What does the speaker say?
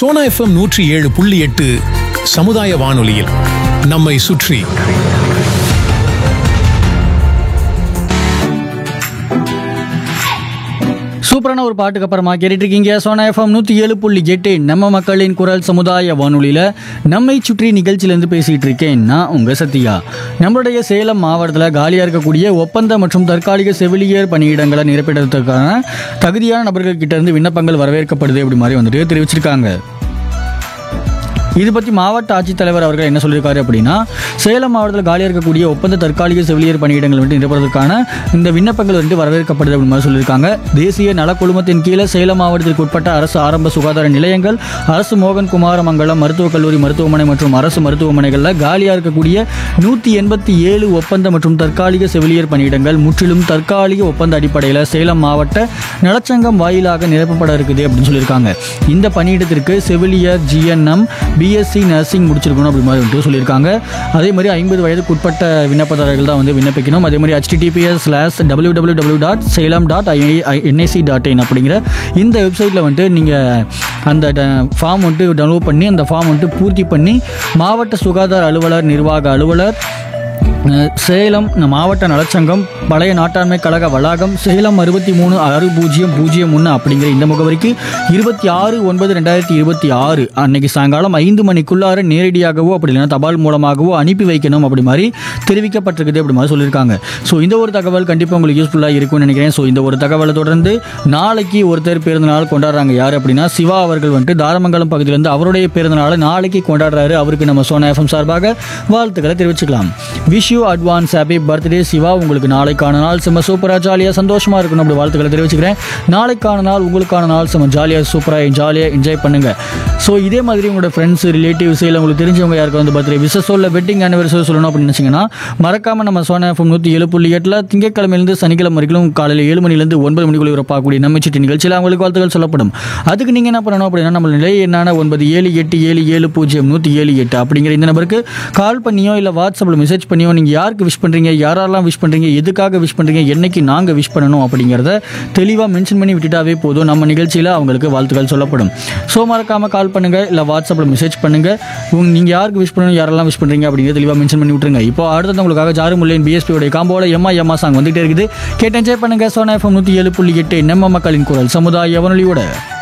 Sona FM நூற்றி ஏழு புள்ளி எட்டு சமுதாய வானொலியில் நம்மை சுற்றி சூப்பரான ஒரு பாட்டுக்கு அப்புறமா கேட்டுட்டு இருக்கீங்க சோனா எஃப்எம் நூற்றி ஏழு புள்ளி எட்டு நம்ம மக்களின் குரல் சமுதாய வானொலியில் நம்மை சுற்றி நிகழ்ச்சியிலேருந்து பேசிகிட்டு இருக்கேன் நான் உங்கள் சத்யா நம்மளுடைய சேலம் மாவட்டத்தில் காலியாக இருக்கக்கூடிய ஒப்பந்த மற்றும் தற்காலிக செவிலியர் பணியிடங்களை நிரப்பிடுறதுக்கான தகுதியான நபர்கள் கிட்ட இருந்து விண்ணப்பங்கள் வரவேற்கப்படுது அப்படி மாதிரி வந்துட்டு தெரிவிச்சிருக்காங்க இது பற்றி மாவட்ட ஆட்சித்தலைவர் அவர்கள் என்ன சொல்லியிருக்காரு அப்படின்னா சேலம் மாவட்டத்தில் காலியாக இருக்கக்கூடிய ஒப்பந்த தற்காலிக செவிலியர் பணியிடங்கள் வந்து நிரப்புவதற்கான இந்த விண்ணப்பங்கள் வந்து வரவேற்கப்படுது அப்படின்னு மாதிரி சொல்லியிருக்காங்க தேசிய நலக்குழுமத்தின் கீழே சேலம் மாவட்டத்திற்கு உட்பட்ட அரசு ஆரம்ப சுகாதார நிலையங்கள் அரசு மோகன் குமாரமங்கலம் மருத்துவக் கல்லூரி மருத்துவமனை மற்றும் அரசு மருத்துவமனைகளில் காலியாக இருக்கக்கூடிய நூற்றி எண்பத்தி ஏழு ஒப்பந்த மற்றும் தற்காலிக செவிலியர் பணியிடங்கள் முற்றிலும் தற்காலிக ஒப்பந்த அடிப்படையில் சேலம் மாவட்ட நலச்சங்கம் வாயிலாக நிரப்பப்பட இருக்குது அப்படின்னு சொல்லியிருக்காங்க இந்த பணியிடத்திற்கு செவிலியர் ஜிஎன்எம் பிஎஸ்சி நர்சிங் முடிச்சிருக்கணும் அப்படி மாதிரி வந்துட்டு சொல்லியிருக்காங்க அதே மாதிரி ஐம்பது வயதுக்கு உட்பட்ட விண்ணப்பதாரர்கள் தான் வந்து விண்ணப்பிக்கணும் அதே மாதிரி HTTPS slash W W W dot Salem dot NIC dot in அப்படிங்கிற இந்த வெப்சைட்டில் வந்துட்டு நீங்கள் அந்த ஃபார்ம் வந்துட்டு டவுன்லோட் பண்ணி அந்த ஃபார்ம் வந்துட்டு பூர்த்தி பண்ணி மாவட்ட சுகாதார அலுவலர் நிர்வாக அலுவலர் அஹ், சேலம் மாவட்ட நலச்சங்கம் பழைய நாட்டாண்மை கழக வளாகம் சேலம் அறுபத்தி மூணு ஆறு பூஜ்ஜியம் பூஜ்ஜியம் ஒன்று அப்படிங்கிற இந்த முகவரிக்கு இருபத்தி ஆறு ஒன்பது ரெண்டாயிரத்தி இருபத்தி ஆறு அன்னைக்கு சாயங்காலம் ஐந்து மணிக்குள்ளார நேரடியாகவோ அப்படி இல்லைன்னா தபால் மூலமாகவோ அனுப்பி வைக்கணும் அப்படி மாதிரி தெரிவிக்கப்பட்டிருக்குது அப்படி மாதிரி சொல்லியிருக்காங்க ஸோ இந்த ஒரு தகவல் கண்டிப்பாக உங்களுக்கு யூஸ்ஃபுல்லாக இருக்கும்னு நினைக்கிறேன் ஸோ இந்த ஒரு தகவலை தொடர்ந்து நாளைக்கு ஒருத்தர் பிறந்த நாள் கொண்டாடுறாங்க யார் அப்படின்னா சிவா அவர்கள் வந்துட்டு தாரமங்கலம் பகுதியிலேருந்து அவருடைய பிறந்த நாளை நாளைக்கு கொண்டாடுறாரு அவருக்கு நம்ம சோனா எஃப்எம் சார்பாக வாழ்த்துக்களை தெரிவிச்சுக்கலாம் wish you advance happy birthday Siva உங்களுக்கு நாளைக்கான நாள் செம்ம சூப்பராக ஜாலியாக சந்தோஷமாக இருக்கணும் அப்படி வாழ்த்துக்களை தெரிவிச்சுக்கிறேன் நாளைக்கான நாள் உங்களுக்கான நாள் செம்ம ஜாலியாக சூப்பராக ஜாலியாக என்ஜாய் பண்ணுங்க ஸோ இதே மாதிரி உங்களோட ஃப்ரெண்ட்ஸ் ரிலேட்டிவ்ஸ் இல்லை உங்களுக்கு தெரிஞ்சவங்க யாருக்கு வந்து பர்த்டே விசஸோ இல்லை வெட்டிங் ஆனிவர்சரி சொல்லணும் அப்படின்னு நினச்சிங்கன்னா மறக்காம நம்ம சோனா எஃப்எம் நூற்றி ஏழு புள்ளி எட்டில் திங்கட்கிழமையிலிருந்து சனிக்கிழமை வரைக்கும் காலையில் ஏழு மணிலேருந்து ஒன்பது மணிக்குள்ள பார்க்கக்கூடிய நம்ம சிட்டி நிகழ்ச்சியில் அவங்களுக்கு வாழ்த்துக்கள் சொல்லப்படும் அதுக்கு நீங்கள் என்ன பண்ணணும் அப்படின்னா நம்ம நிலை என்னான ஒன்பது ஏழு எட்டு ஏழு ஏழு பூஜ்ஜியம் நூற்றி ஏழு எட்டு அப்படிங்கிற இந்த நம்பருக்கு கால் பண்ணியோ இல்லை வாட்ஸ்அப்பில் மெசேஜ் பண்ணியோ நீங்கள் யாருக்கு விஷ் பண்ணுறீங்க யாரெல்லாம் விஷ் பண்ணுறீங்க எதுக்காக விஷ் பண்ணுறீங்க என்னைக்கு நாங்கள் விஷ் பண்ணணும் அப்படிங்கிறத தெளிவாக மென்ஷன் பண்ணி விட்டுட்டாவே போதும் நம்ம நிகழ்ச்சியில் அவங்களுக்கு வாழ்த்துக்கள் சொல்லப்படும் ஸோ மறக்காமல் கால் பண்ணுங்கள் இல்லை வாட்ஸ்அப்பில் மெசேஜ் பண்ணுங்கள் உங்க நீங்கள் யாருக்கு விஷ் பண்ணணும் யாரெல்லாம் விஷ் பண்ணுறீங்க அப்படிங்கிறத தெளிவாக மென்ஷன் பண்ணி விட்டுருங்க இப்போ அடுத்தது உங்களுக்காக ஜாரு முல்லையின் பிஎஸ்பியோடைய காம்போட எம்மா எம்மா சாங் வந்துகிட்டே இருக்குது கேட்டு என்ஜாய் பண்ணுங்கள் சோனா எஃப்எம் நூற்றி ஏழு புள்ளி எட்டு நம்ம மக்களின் குரல் சமுதாய வானொலியோட